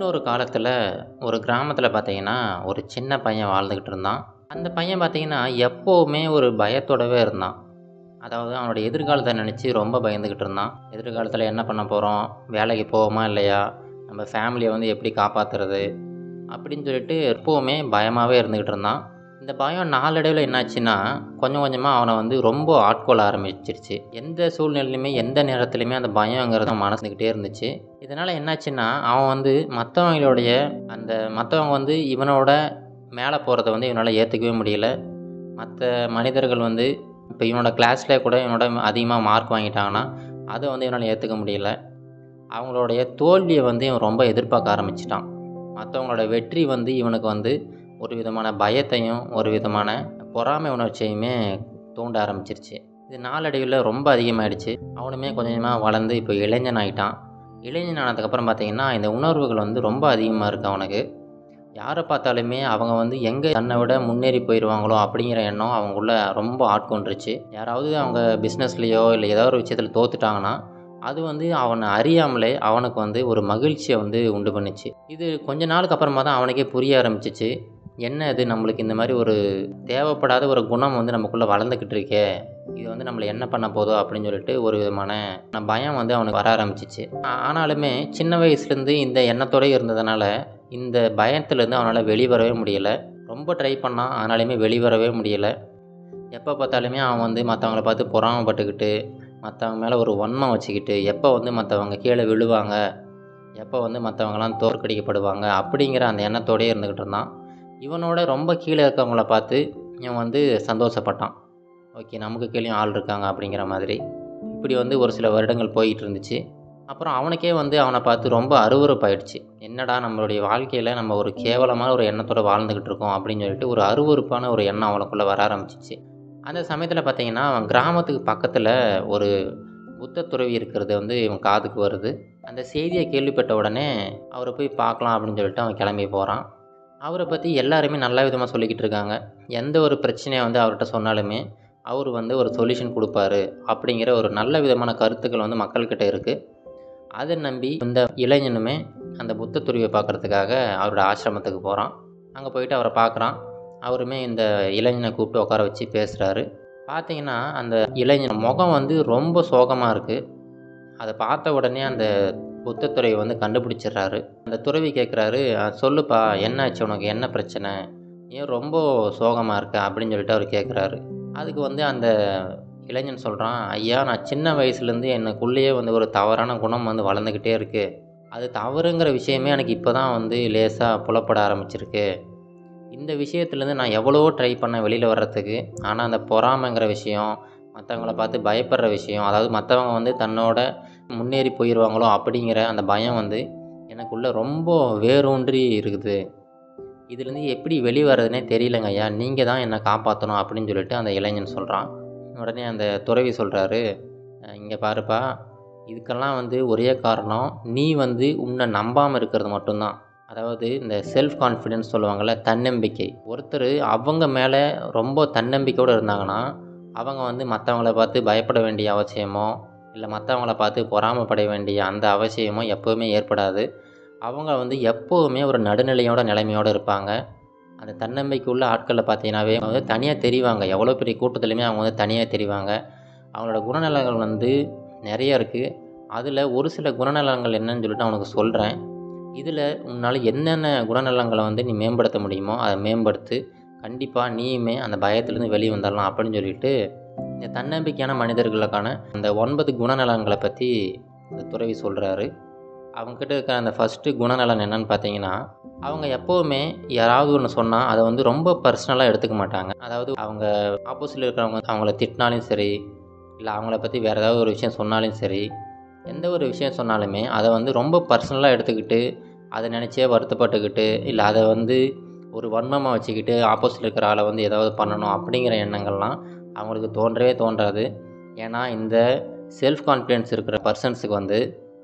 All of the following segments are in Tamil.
முன்னொரு காலத்தில் ஒரு கிராமத்தில் பார்த்தீங்கன்னா ஒரு சின்ன பையன் வாழ்ந்துக்கிட்டு இருந்தான் அந்த பையன் பார்த்தீங்கன்னா எப்போவுமே ஒரு பயத்தோடவே இருந்தான் அதாவது அவனோட எதிர்காலத்தை நினச்சி ரொம்ப பயந்துக்கிட்டு இருந்தான் எதிர்காலத்தில் என்ன பண்ண போகிறோம் வேலைக்கு போவோமா இல்லையா நம்ம ஃபேமிலியை வந்து எப்படி காப்பாற்றுறது அப்படின்னு சொல்லிட்டு எப்போவுமே பயமாகவே இருந்துக்கிட்டு இருந்தான் இந்த பயம் நாளடைவில் என்னாச்சுன்னா கொஞ்சம் கொஞ்சமாக அவனை வந்து ரொம்ப ஆட்கொள்ள ஆரம்பிச்சிருச்சு எந்த சூழ்நிலையுமே எந்த நேரத்துலையுமே அந்த பயங்கிறது மனசுக்கிட்டே இருந்துச்சு இதனால் என்னாச்சுன்னா அவன் வந்து மற்றவங்களுடைய அந்த மற்றவங்க வந்து இவனோட மேலே போகிறத வந்து இவனால் ஏற்றுக்கவே முடியல மற்ற மனிதர்கள் வந்து இப்போ இவனோட கிளாஸில் கூட இவனோட அதிகமாக மார்க் வாங்கிட்டாங்கன்னா அதை வந்து இவனால் ஏற்றுக்க முடியல அவங்களுடைய தோல்வியை வந்து இவன் ரொம்ப எதிர்பார்க்க ஆரம்பிச்சிட்டான் மற்றவங்களோட வெற்றி வந்து இவனுக்கு வந்து ஒரு விதமான பயத்தையும் ஒரு விதமான பொறாமை உணர்ச்சியுமே தூண்ட ஆரம்பிச்சிருச்சு இது நாளடைவில் ரொம்ப அதிகமாகிடுச்சு அவனுமே கொஞ்சம் கொஞ்சமாக வளர்ந்து இப்போ இளைஞன் ஆகிட்டான் இளைஞன் ஆனதுக்கப்புறம் பார்த்தீங்கன்னா இந்த உணர்வுகள் வந்து ரொம்ப அதிகமாக இருக்குது அவனுக்கு யாரை பார்த்தாலுமே அவங்க வந்து எங்கே தன்னை விட முன்னேறி போயிடுவாங்களோ அப்படிங்கிற எண்ணம் அவங்களுக்குள்ள ரொம்ப ஆட்கொண்டுருச்சு யாராவது அவங்க பிஸ்னஸ்லேயோ இல்லை ஏதோ ஒரு விஷயத்தில் தோத்துட்டாங்கன்னா அது வந்து அவனை அறியாமலே அவனுக்கு வந்து ஒரு மகிழ்ச்சியை வந்து உண்டு பண்ணுச்சு இது கொஞ்ச நாளுக்கு அப்புறமா தான் அவனுக்கே புரிய ஆரம்பிச்சிச்சு என்ன இது நம்மளுக்கு இந்த மாதிரி ஒரு தேவைப்படாத ஒரு குணம் வந்து நமக்குள்ளே வளர்ந்துக்கிட்டு இருக்கே இது வந்து நம்மளை என்ன பண்ண போதோ அப்படின்னு சொல்லிட்டு ஒரு விதமான பயம் வந்து அவனுக்கு வர ஆரம்பிச்சிச்சு ஆனாலுமே சின்ன வயசுலேருந்து இந்த எண்ணத்தோடய இருந்ததுனால இந்த பயத்துலேருந்து அவனால் வெளிவரவே முடியலை ரொம்ப ட்ரை பண்ணான் ஆனாலுமே வெளிவரவே முடியலை எப்போ பார்த்தாலுமே அவன் வந்து மற்றவங்கள பார்த்து பொறாமப்பட்டுக்கிட்டு மற்றவங்க மேலே ஒரு வன்மம் வச்சுக்கிட்டு எப்போ வந்து மற்றவங்க கீழே விழுவாங்க எப்போ வந்து மற்றவங்களாம் தோற்கடிக்கப்படுவாங்க அப்படிங்கிற அந்த எண்ணத்தோடயே இருந்துக்கிட்டு இருந்தான் இவனோட ரொம்ப கீழே இருக்கவங்கள பார்த்து இவன் வந்து சந்தோஷப்பட்டான் ஓகே நமக்கு கீழே ஆள் இருக்காங்க அப்படிங்கிற மாதிரி இப்படி வந்து ஒரு சில வருடங்கள் போயிட்டு இருந்துச்சு அப்புறம் அவனுக்கே வந்து அவனை பார்த்து ரொம்ப அருவறுப்பாயிடுச்சு என்னடா நம்மளுடைய வாழ்க்கையில் நம்ம ஒரு கேவலமான ஒரு எண்ணத்தோடு வாழ்ந்துக்கிட்டு இருக்கோம் அப்படின்னு சொல்லிட்டு ஒரு அருவறுப்பான ஒரு எண்ணம் அவனுக்குள்ளே வர ஆரம்பிச்சிச்சு அந்த சமயத்தில் பார்த்தீங்கன்னா அவன் கிராமத்துக்கு பக்கத்தில் ஒரு புத்த துறவி இருக்கிறது வந்து இவன் காதுக்கு வருது அந்த செய்தியை கேள்விப்பட்ட உடனே அவரை போய் பார்க்கலாம் அப்படின்னு சொல்லிட்டு அவன் கிளம்பி போகிறான் அவரை பற்றி எல்லாருமே நல்ல விதமாக சொல்லிக்கிட்டு இருக்காங்க எந்த ஒரு பிரச்சனையை வந்து அவர்கிட்ட சொன்னாலுமே அவர் வந்து ஒரு சொல்யூஷன் கொடுப்பாரு அப்படிங்கிற ஒரு நல்ல விதமான கருத்துக்கள் வந்து மக்கள்கிட்ட இருக்குது அதை நம்பி இந்த இளைஞனுமே அந்த புத்த துருவியை பார்க்குறதுக்காக அவரோட ஆசிரமத்துக்கு போகிறான் அங்கே போயிட்டு அவரை பார்க்குறான் அவருமே இந்த இளைஞனை கூப்பிட்டு உட்கார வச்சு பேசுகிறாரு பார்த்தீங்கன்னா அந்த இளைஞன் முகம் வந்து ரொம்ப சோகமாக இருக்குது அதை பார்த்த உடனே அந்த புத்தத்துறை வந்து கண்டுபிடிச்சிடுறாரு அந்த துறவி கேட்குறாரு சொல்லுப்பா என்னாச்சு உனக்கு என்ன பிரச்சனை ஏன் ரொம்ப சோகமாக இருக்க அப்படின்னு சொல்லிட்டு அவர் கேட்குறாரு அதுக்கு வந்து அந்த இளைஞன் சொல்கிறான் ஐயா நான் சின்ன வயசுலேருந்து எனக்குள்ளேயே வந்து ஒரு தவறான குணம் வந்து வளர்ந்துக்கிட்டே இருக்குது அது தவறுங்கிற விஷயமே எனக்கு இப்போ தான் வந்து லேசாக புலப்பட ஆரம்பிச்சிருக்கு இந்த விஷயத்துலேருந்து நான் எவ்வளவோ ட்ரை பண்ணேன் வெளியில் வர்றதுக்கு ஆனால் அந்த பொறாமைங்கிற விஷயம் மற்றவங்கள பார்த்து பயப்படுற விஷயம் அதாவது மற்றவங்க வந்து தன்னோட முன்னேறி போயிடுவாங்களோ அப்படிங்கிற அந்த பயம் வந்து எனக்குள்ளே ரொம்ப வேரூன்றி இருக்குது இதுலேருந்து எப்படி வெளியே வர்றதுனே தெரியலங்க ஐயா நீங்கள் தான் என்னை காப்பாற்றணும் அப்படின்னு சொல்லிட்டு அந்த இளைஞன் சொல்கிறான் உடனே அந்த துறவி சொல்கிறாரு இங்கே பாருப்பா இதுக்கெல்லாம் வந்து ஒரே காரணம் நீ வந்து உன்னை நம்பாமல் இருக்கிறது மட்டும்தான் அதாவது இந்த செல்ஃப் கான்ஃபிடென்ஸ் சொல்லுவாங்கள்ல தன்னம்பிக்கை ஒருத்தர் அவங்க மேலே ரொம்ப தன்னம்பிக்கையோடு இருந்தாங்கன்னா அவங்க வந்து மற்றவங்கள பார்த்து பயப்பட வேண்டிய அவசியமோ இல்லை மற்றவங்கள பார்த்து பொறாமப்பட வேண்டிய அந்த அவசியமோ எப்போவுமே ஏற்படாது அவங்க வந்து எப்போவுமே ஒரு நடுநிலையோட நிலைமையோடு இருப்பாங்க அந்த தன்னம்பிக்கை உள்ள ஆட்களில் பார்த்தீங்கன்னாவே அவங்க வந்து தனியாக தெரிவாங்க எவ்வளோ பெரிய கூட்டத்துலையுமே அவங்க வந்து தனியாக தெரிவாங்க அவங்களோட குணநலங்கள் வந்து நிறைய இருக்குது அதில் ஒரு சில குணநலங்கள் என்னன்னு சொல்லிட்டு அவனுக்கு சொல்கிறேன் இதில் உன்னால் என்னென்ன குணநலங்களை வந்து நீ மேம்படுத்த முடியுமோ அதை மேம்படுத்து கண்டிப்பாக நீயுமே அந்த பயத்துலேருந்து வெளியே வந்துடலாம் அப்படின்னு சொல்லிட்டு இந்த தன்னம்பிக்கையான மனிதர்களுக்கான அந்த ஒன்பது குணநலங்களை பற்றி இந்த துறவி சொல்கிறாரு அவங்கக்கிட்ட இருக்கிற அந்த ஃபஸ்ட்டு குணநலன் என்னன்னு பார்த்தீங்கன்னா அவங்க எப்போவுமே யாராவது ஒன்று சொன்னால் அதை வந்து ரொம்ப பர்சனலாக எடுத்துக்க மாட்டாங்க அதாவது அவங்க ஆப்போசிட்டில் இருக்கிறவங்க அவங்கள திட்டினாலும் சரி இல்லை அவங்கள பற்றி வேறு ஏதாவது ஒரு விஷயம் சொன்னாலும் சரி எந்த ஒரு விஷயம் சொன்னாலுமே அதை வந்து ரொம்ப பர்சனலாக எடுத்துக்கிட்டு அதை நினச்சே வருத்தப்பட்டுக்கிட்டு இல்லை அதை வந்து ஒரு வன்மமாக வச்சுக்கிட்டு ஆப்போசிட்டில் இருக்கிற ஆளை வந்து ஏதாவது பண்ணணும் அப்படிங்கிற எண்ணங்கள்லாம் அவங்களுக்கு தோன்றவே தோன்றாது ஏன்னா இந்த செல்ஃப் கான்ஃபிடென்ஸ் இருக்கிற பர்சன்ஸுக்கு வந்து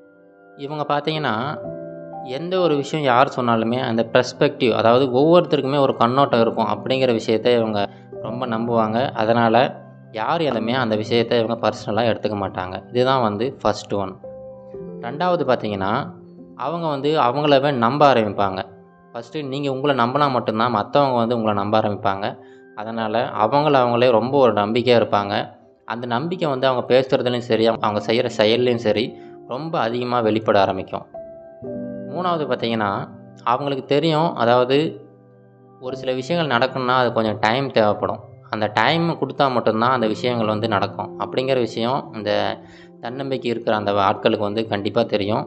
இவங்க பார்த்தீங்கன்னா எந்த ஒரு விஷயம் யார் சொன்னாலுமே அந்த பெர்ஸ்பெக்டிவ் அதாவது ஒவ்வொருத்தருக்குமே ஒரு கண்ணோட்டம் இருக்கும் அப்படிங்கிற விஷயத்த இவங்க ரொம்ப நம்புவாங்க அதனால் யார் எல்லாமே அந்த விஷயத்தை இவங்க பர்சனலாக எடுத்துக்க மாட்டாங்க இதுதான் வந்து ஃபஸ்ட் ஒன் ரெண்டாவது பார்த்தீங்கன்னா அவங்க வந்து அவங்களவே நம்ப ஆரம்பிப்பாங்க ஃபஸ்ட்டு நீங்கள் உங்களை நம்பினா மட்டும்தான் மற்றவங்க வந்து உங்களை நம்ப ஆரம்பிப்பாங்க அதனால் அவங்கள அவங்களே ரொம்ப ஒரு நம்பிக்கையாக இருப்பாங்க அந்த நம்பிக்கை வந்து அவங்க பேசுகிறதுலையும் சரி அவங்க செய்கிற செயல்லையும் சரி ரொம்ப அதிகமாக வெளிப்பட ஆரம்பிக்கும் மூணாவது பார்த்திங்கன்னா அவங்களுக்கு தெரியும் அதாவது ஒரு சில விஷயங்கள் நடக்கணும்னா அது கொஞ்சம் டைம் தேவைப்படும் அந்த டைம் கொடுத்தா மட்டும்தான் அந்த விஷயங்கள் வந்து நடக்கும் அப்படிங்கிற விஷயம் இந்த தன்னம்பிக்கை இருக்கிற அந்த ஆட்களுக்கு வந்து கண்டிப்பாக தெரியும்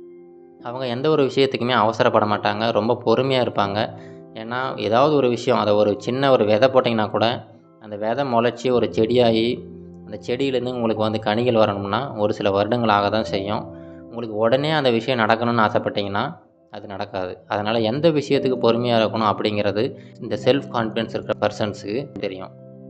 அவங்க எந்த ஒரு விஷயத்துக்குமே அவசரப்பட மாட்டாங்க ரொம்ப பொறுமையாக இருப்பாங்க ஏன்னா ஏதாவது ஒரு விஷயம் அதை ஒரு சின்ன ஒரு விதை போட்டிங்கன்னா கூட அந்த விதை முளைச்சி ஒரு செடியாகி அந்த செடியிலேருந்து உங்களுக்கு வந்து கனிகள் வரணும்னா ஒரு சில வருடங்கள் ஆக தான் செய்யும் உங்களுக்கு உடனே அந்த விஷயம் நடக்கணும்னு ஆசைப்பட்டீங்கன்னா அது நடக்காது அதனால் எந்த விஷயத்துக்கு பொறுமையாக இருக்கணும் அப்படிங்கிறது இந்த செல்ஃப் கான்ஃபிடென்ஸ் இருக்கிற பர்சன்ஸுக்கு தெரியும்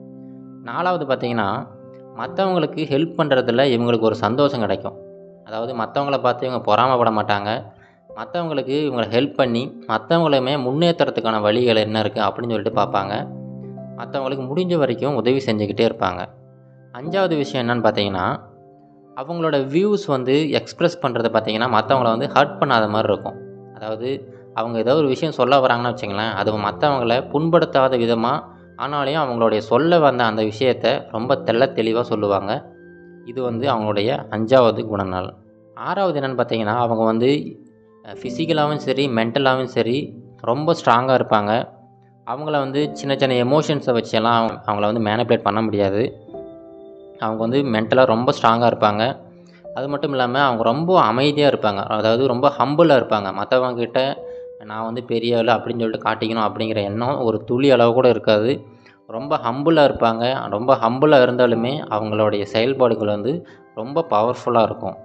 நாலாவது பார்த்திங்கன்னா மற்றவங்களுக்கு ஹெல்ப் பண்ணுறதுல இவங்களுக்கு ஒரு சந்தோஷம் கிடைக்கும் அதாவது மற்றவங்கள பார்த்து இவங்க பொறாமப்பட மாட்டாங்க மற்றவங்களுக்கு இவங்களை ஹெல்ப் பண்ணி மற்றவங்களுமே முன்னேற்றத்துக்கான வழிகள் என்ன இருக்குது அப்படின்னு சொல்லிட்டு பார்ப்பாங்க மற்றவங்களுக்கு முடிஞ்ச வரைக்கும் உதவி செஞ்சுக்கிட்டே இருப்பாங்க அஞ்சாவது விஷயம் என்னன்னு பார்த்தீங்கன்னா அவங்களோட வியூஸ் வந்து எக்ஸ்ப்ரெஸ் பண்ணுறது பார்த்தீங்கன்னா மற்றவங்கள வந்து ஹர்ட் பண்ணாத மாதிரி இருக்கும் அதாவது அவங்க ஏதோ ஒரு விஷயம் சொல்ல வராங்கன்னு வச்சுங்களேன் அது மற்றவங்கள புண்படுத்தாத விதமாக ஆனாலையும் அவங்களுடைய சொல்ல வந்த அந்த விஷயத்த ரொம்ப தெள்ள தெளிவாக சொல்லுவாங்க இது வந்து அவங்களுடைய அஞ்சாவது குணநல் ஆறாவது என்னென்னு பார்த்தீங்கன்னா அவங்க வந்து ஃபிசிக்கலாகவும் சரி மென்டலாகவும் சரி ரொம்ப ஸ்ட்ராங்காக இருப்பாங்க அவங்கள வந்து சின்ன சின்ன எமோஷன்ஸை வச்செல்லாம் அவங்கள வந்து மேனிப்புலேட் பண்ண முடியாது அவங்க வந்து மென்டலாக ரொம்ப ஸ்ட்ராங்காக இருப்பாங்க அது மட்டும் இல்லாமல் அவங்க ரொம்ப அமைதியாக இருப்பாங்க அதாவது ரொம்ப ஹம்பிளாக இருப்பாங்க மற்றவங்கக்கிட்ட நான் வந்து பெரிய ஆள் அப்படின்னு சொல்லிட்டு காட்டிக்கணும் அப்படிங்கிற எண்ணம் ஒரு துளி அளவு கூட இருக்காது ரொம்ப ஹம்பிளாக இருப்பாங்க ரொம்ப ஹம்பிளாக இருந்தாலுமே அவங்களுடைய செயல்பாடுகள் வந்து ரொம்ப பவர்ஃபுல்லாக இருக்கும்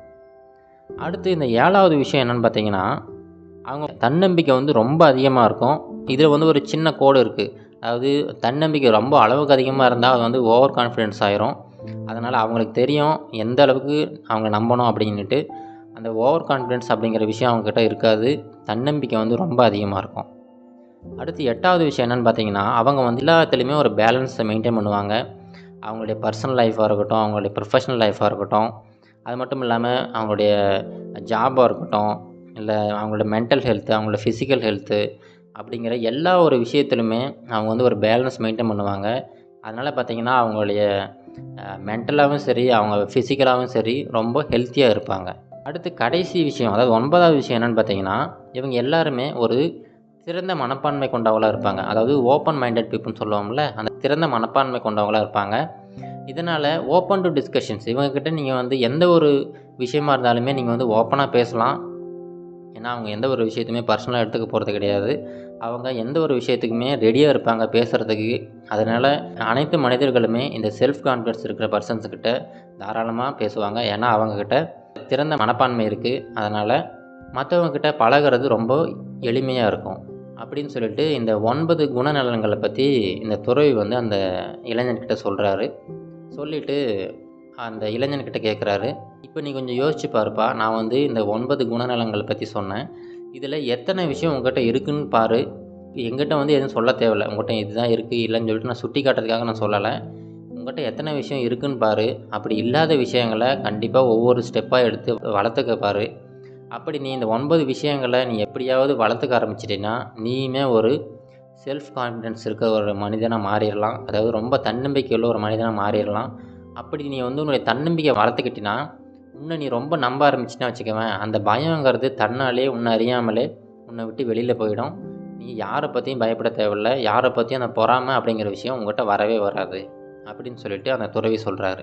அடுத்து இந்த ஏழாவது விஷயம் என்னென்னு பார்த்தீங்கன்னா அவங்க தன்னம்பிக்கை வந்து ரொம்ப அதிகமாக இருக்கும் இதில் வந்து ஒரு சின்ன கோடு இருக்குது அதாவது தன்னம்பிக்கை ரொம்ப அளவுக்கு அதிகமாக இருந்தால் அது வந்து ஓவர் கான்ஃபிடென்ஸ் ஆயிரும் அதனால் அவங்களுக்கு தெரியும் எந்த அளவுக்கு அவங்க நம்பணும் அப்படின்ட்டு அந்த ஓவர் கான்ஃபிடென்ஸ் அப்படிங்கிற விஷயம் அவங்கக்கிட்ட இருக்காது தன்னம்பிக்கை வந்து ரொம்ப அதிகமாக இருக்கும் அடுத்து எட்டாவது விஷயம் என்னென்னு பார்த்தீங்கன்னா அவங்க வந்து எல்லாத்துலேயுமே ஒரு பேலன்ஸை மெயின்டைன் பண்ணுவாங்க அவங்களுடைய பர்சனல் லைஃபாக இருக்கட்டும் அவங்களுடைய ப்ரொஃபஷனல் லைஃபாக இருக்கட்டும் அது மட்டும் இல்லாமல் அவங்களுடைய ஜாபாக இருக்கட்டும் இல்லை அவங்களோட மென்டல் ஹெல்த்து அவங்களோட ஃபிசிக்கல் ஹெல்த்து அப்படிங்கிற எல்லா ஒரு விஷயத்துலையுமே அவங்க வந்து ஒரு பேலன்ஸ் மெயின்டைன் பண்ணுவாங்க அதனால் பார்த்திங்கன்னா அவங்களுடைய மென்டலாகவும் சரி அவங்க ஃபிசிக்கலாகவும் சரி ரொம்ப ஹெல்த்தியாக இருப்பாங்க அடுத்து கடைசி விஷயம் அதாவது ஒன்பதாவது விஷயம் என்னென்னு பார்த்தீங்கன்னா இவங்க எல்லாருமே ஒரு திறந்த மனப்பான்மை கொண்டவங்களாக இருப்பாங்க அதாவது ஓப்பன் மைண்டட் பீப்புள்னு சொல்லுவோம்ல அந்த திறந்த மனப்பான்மை கொண்டவங்களாக இருப்பாங்க இதனால் ஓப்பன் டு டிஸ்கஷன்ஸ் இவங்கக்கிட்ட நீங்கள் வந்து எந்த ஒரு விஷயமா இருந்தாலுமே நீங்கள் வந்து ஓப்பனாக பேசலாம் ஏன்னா அவங்க எந்த ஒரு விஷயத்தையுமே பர்சனலாக எடுத்துக்க போகிறது கிடையாது அவங்க எந்த ஒரு விஷயத்துக்குமே ரெடியாக இருப்பாங்க பேசுகிறதுக்கு அதனால் அனைத்து மனிதர்களுமே இந்த செல்ஃப் கான்ஃபிடன்ஸ் இருக்கிற பர்சன்ஸுக்கிட்ட தாராளமாக பேசுவாங்க ஏன்னா அவங்கக்கிட்ட திறந்த மனப்பான்மை இருக்குது அதனால் மற்றவங்கக்கிட்ட பழகிறது ரொம்ப எளிமையாக இருக்கும் அப்படின்னு சொல்லிட்டு இந்த ஒன்பது குணநலன்களை பற்றி இந்த துறவி வந்து அந்த இளைஞன்கிட்ட சொல்கிறாரு சொல்லிவிட்டு அந்த இளைஞன்கிட்ட கேட்குறாரு இப்போ நீ கொஞ்சம் யோசிச்சு பாருப்பா நான் வந்து இந்த ஒன்பது குணநலங்களை பற்றி சொன்னேன் இதில் எத்தனை விஷயம் உங்கள்கிட்ட இருக்குன்னு பாரு எங்கிட்ட வந்து எதுவும் சொல்ல தேவையில்ல உங்கள்கிட்ட இதுதான் இருக்குது இல்லைன்னு சொல்லிட்டு நான் சுட்டி காட்டுறதுக்காக நான் சொல்லலை உங்கள்கிட்ட எத்தனை விஷயம் இருக்குன்னு பாரு அப்படி இல்லாத விஷயங்களை கண்டிப்பாக ஒவ்வொரு ஸ்டெப்பாக எடுத்து வளர்த்துக்க பாரு அப்படி நீ இந்த ஒன்பது விஷயங்களை நீ எப்படியாவது வளர்த்துக்க ஆரம்பிச்சிட்டேன்னா நீயுமே ஒரு செல்ஃப் கான்ஃபிடென்ஸ் இருக்க ஒரு மனிதனாக மாறிடலாம் அதாவது ரொம்ப தன்னம்பிக்கை உள்ள ஒரு மனிதனாக மாறிடலாம் அப்படி நீ வந்து உன்னுடைய தன்னம்பிக்கை வளர்த்துக்கிட்டினா இன்னும் நீ ரொம்ப நம்ப ஆரம்பிச்சின்னா வச்சுக்கவேன் அந்த பயங்கிறது தன்னாலே உன்னை அறியாமலே உன்னை விட்டு வெளியில் போயிடும் நீ யாரை பற்றியும் பயப்பட தேவையில்ல யாரை பற்றியும் அந்த பொறாமை அப்படிங்கிற விஷயம் உங்கள்கிட்ட வரவே வராது அப்படின்னு சொல்லிட்டு அந்த துறவி சொல்கிறாரு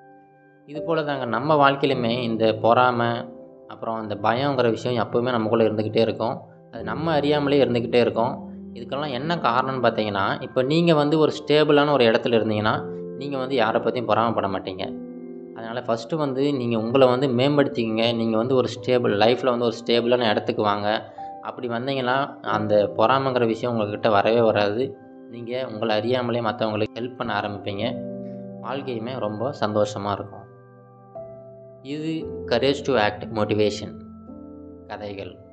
இது போல் தாங்க நம்ம வாழ்க்கையிலுமே இந்த பொறாமை அப்புறம் அந்த பயங்கிற விஷயம் எப்போவுமே நமக்குள்ளே இருந்துக்கிட்டே இருக்கும் அது நம்ம அறியாமலே இருந்துக்கிட்டே இருக்கும் இதுக்கெல்லாம் என்ன காரணம்னு பார்த்தீங்கன்னா இப்போ நீங்கள் வந்து ஒரு ஸ்டேபிளான ஒரு இடத்துல இருந்தீங்கன்னா நீங்கள் வந்து யாரை பற்றியும் பொறாமப்பட மாட்டீங்க அதனால் ஃபஸ்ட்டு வந்து நீங்கள் உங்களை வந்து மேம்படுத்திக்கிங்க நீங்கள் வந்து ஒரு ஸ்டேபிள் லைஃப்பில் வந்து ஒரு ஸ்டேபிளான இடத்துக்கு வாங்க அப்படி வந்தீங்கன்னா அந்த பொறாமைங்கிற விஷயம் உங்கள்கிட்ட வரவே வராது நீங்கள் உங்களை அறியாமலே மற்றவங்களுக்கு ஹெல்ப் பண்ண ஆரம்பிப்பீங்க வாழ்க்கையுமே ரொம்ப சந்தோஷமாக இருக்கும் இது கரேஜ் டு ஆக்ட் மோட்டிவேஷன் கதைகள்